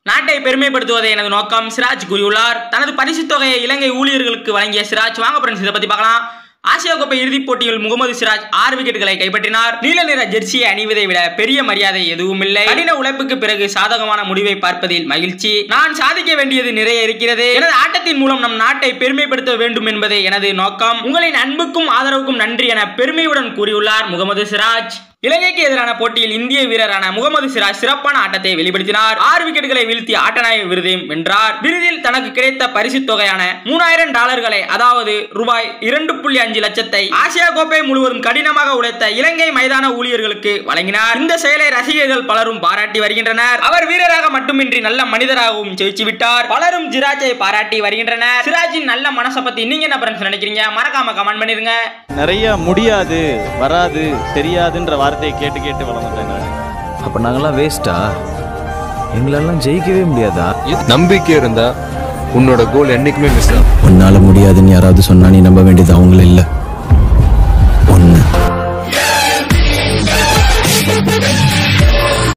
நாட்டை பெருமைப்படுத்துவதே எனது நோக்கம் சிராஜ் கூறியுள்ளார் தனது பரிசுத் தொகையை இலங்கை ஊழியர்களுக்கு வழங்கிய சிராஜ் வாங்க ஃப்ரெண்ட்ஸ் இதை பத்தி பார்க்கலாம் ஆசியா கோப்பை இறுதிப் போட்டியில் முகமது சிராஜ் ஆறு விக்கெட்டுகளை கைப்பற்றினார் நீல நிற ஜெர்சியை அணிவதை விட பெரிய மரியாதை எதுவும் இல்லை கடின உழைப்புக்கு பிறகு சாதகமான முடிவை பார்ப்பதில் மகிழ்ச்சி நான் சாதிக்க வேண்டியது நிறைய இருக்கிறது எனது ஆட்டத்தின் மூலம் நம் நாட்டை பெருமைப்படுத்த வேண்டும் என்பதே எனது நோக்கம் உங்களின் அன்புக்கும் ஆதரவுக்கும் நன்றி என பெருமையுடன் கூறியுள்ளார் முகமது சிராஜ் இலங்கைக்கு எதிரான போட்டியில் இந்திய வீரரான முகமது சிராஜ் சிறப்பான ஆட்டத்தை வெளிப்படுத்தினார் ஆறு விக்கெட்டுகளை வீழ்த்தி ஆட்டநாயக விருதையும் வென்றார் விருதில் தனக்கு கிடைத்த பரிசுத் தொகையான மூணாயிரம் டாலர்களை அதாவது ரூபாய் இரண்டு புள்ளி அஞ்சு லட்சத்தை ஆசியா கோப்பை முழுவதும் கடினமாக உழைத்த இலங்கை மைதான ஊழியர்களுக்கு வழங்கினார் இந்த செயலை ரசிகர்கள் பலரும் பாராட்டி வருகின்றனர் அவர் வீரராக மட்டுமின்றி நல்ல மனிதராகவும் ஜெயிச்சு விட்டார் பலரும் சிராஜை பாராட்டி வருகின்றனர் சிராஜின் நல்ல மனசை பத்தி நீங்க என்ன ஃப்ரெண்ட்ஸ் நினைக்கிறீங்க மறக்காம கமெண்ட் பண்ணிருங்க நிறைய முடியாது வராது தெரியாதுன்ற வார்த்தையை கேட்டு கேட்டு வளர்ந்துட்டேன் நான் அப்போ நாங்கெல்லாம் வேஸ்ட்டா எங்களெல்லாம் ஜெயிக்கவே முடியாதா நம்பிக்கை இருந்தா உன்னோட கோல் என்னைக்குமே மிஸ் ஆகும் உன்னால முடியாதுன்னு யாராவது சொன்னா நீ நம்ப வேண்டியது அவங்கள இல்லை